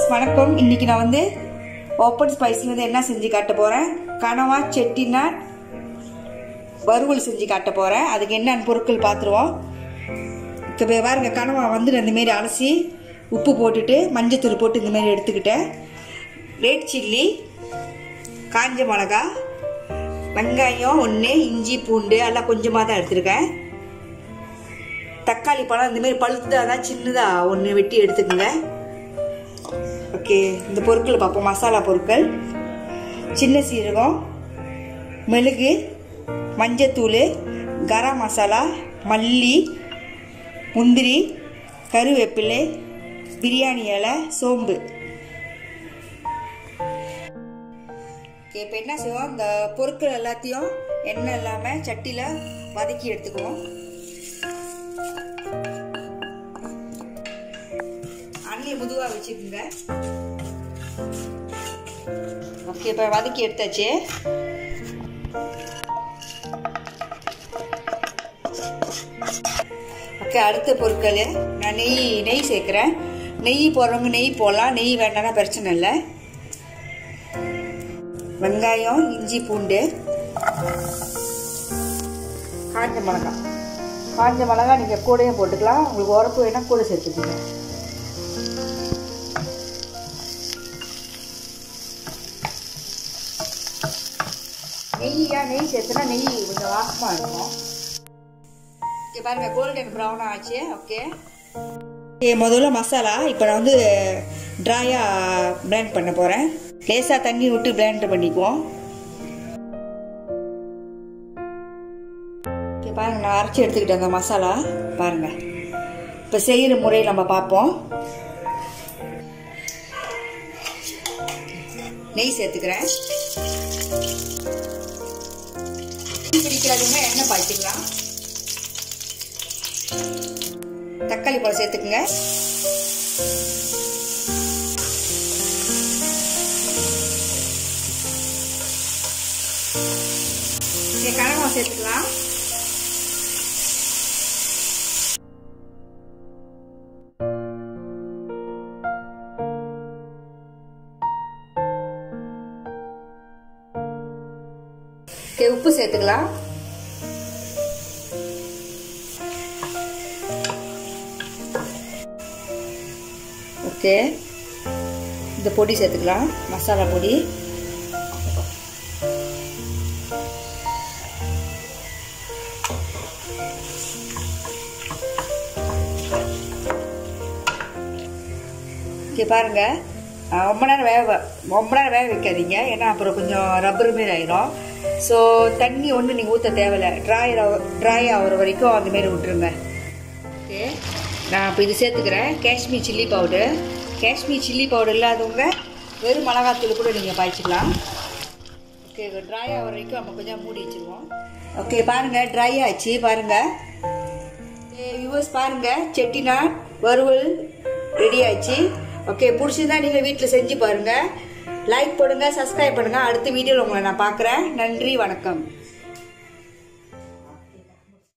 வணக்கம் இன்னைக்கு நான் வந்து ஓப்பன் ஸ்பைஸ்ல இருந்து என்ன செஞ்சு காட்ட போறேன் கனவா செட்டிநாட் வறுவல் செஞ்சு காட்ட போறேன் அதுக்கு என்னென்ன பொருட்கள் பார்த்துருவோம் இப்போ பாருங்க கனவா வந்து நான் இந்த மாதிரி அலசி உப்பு போட்டுட்டு மஞ்சத்தூள் போட்டு இந்த மாதிரி எடுத்துக்கிட்டேன் ரெட் சில்லி காஞ்ச மிளகா வெங்காயம் ஒன்று இஞ்சி பூண்டு எல்லாம் கொஞ்சமாக தான் எடுத்திருக்கேன் தக்காளி பழம் இந்த மாதிரி பழுத்ததாக தான் சின்னதாக ஒன்று வெட்டி எடுத்துக்கோங்க ஓகே இந்த பொருட்கள் பார்ப்போம் மசாலா பொருட்கள் சின்ன சீரகம் மெழுகு மஞ்சத்தூள் கரம் மசாலா மல்லி முந்திரி கருவேப்பிலை பிரியாணி இலை சோம்பு ஓகே இப்போ என்ன செய்வோம் இந்த பொருட்கள் எல்லாத்தையும் எண்ணெய் இல்லாமல் சட்டியில் வதக்கி எடுத்துக்குவோம் அண்ணியை முதுவாக வச்சுக்கோங்க ஓகே இப்போ வதக்கி எடுத்தாச்சு ஓகே அடுத்த பொருட்கள் நான் நெய் நெய் சேர்க்குறேன் நெய் போடுறவங்க நெய் போடலாம் நெய் வேண்டாம்னா பிரச்சனை இல்லை வெங்காயம் இஞ்சி பூண்டு காஞ்ச மிளகா காஞ்ச மிளகா நீங்கள் கூடையும் போட்டுக்கலாம் உங்களுக்கு உரப்பு வேணால் கூட சேர்த்துக்கோங்க நெய்யா நெய் சேர்த்துனா நெய் கொஞ்சம் வாசமாக இருக்கும் ஓகே பாருங்க கோல்டன் ப்ரௌன் ஆச்சு ஓகே ஓகே முதல்ல மசாலா இப்போ நான் வந்து ட்ராயாக பிளேண்ட் பண்ண போகிறேன் லேசாக தண்ணி விட்டு பிளேண்ட் பண்ணிக்குவோம் ஓகே பாருங்க நான் அரைச்சி எடுத்துக்கிட்டேன் அந்த மசாலா பாருங்க இப்போ செய்கிற முறையை நம்ம பார்ப்போம் நெய் சேர்த்துக்கிறேன் பிடிக்காதவங்க எண்ணெய் பாய்ச்சிக்கலாம் தக்காளி பழம் சேர்த்துக்குங்க கனவா சேர்த்துக்கலாம் உப்பு சேர்த்துக்கலாம் ஓகே இந்த பொடி சேர்த்துக்கலாம் மசாலா பொடி ஓகே பாருங்க ரொம்ப நேரம் வேக ரொம்ப நேரம் வேக வைக்காதீங்க ஏன்னா அப்புறம் கொஞ்சம் ரப்பர் மாரி ஆயிரும் ஸோ தண்ணி ஒன்று நீங்கள் ஊற்ற தேவையில்லை ட்ராய் ட்ரை ஆகிற வரைக்கும் அந்த மாரி விட்டுருங்க ஓகே நான் இப்போ இது சேர்த்துக்கிறேன் Kashmir chilli powder Kashmir chilli powder இல்லாதவங்க வெறும் மிளகாத்தூள் கூட நீங்கள் பாய்ச்சிக்கலாம் ஓகே ட்ரை ஆகிற வரைக்கும் நம்ம கொஞ்சம் மூடி வச்சுருவோம் ஓகே பாருங்கள் ட்ரை ஆச்சு பாருங்கள் வியூவர்ஸ் பாருங்கள் செட்டிநாட் வறுவல் ரெடி ஆச்சு ஓகே பிடிச்சிருந்தா நீங்கள் வீட்டில் செஞ்சு பாருங்கள் லைக் போடுங்க சப்ஸ்கிரைப் பண்ணுங்கள் அடுத்த வீடியோவில் உங்களை நான் பார்க்குறேன் நன்றி வணக்கம்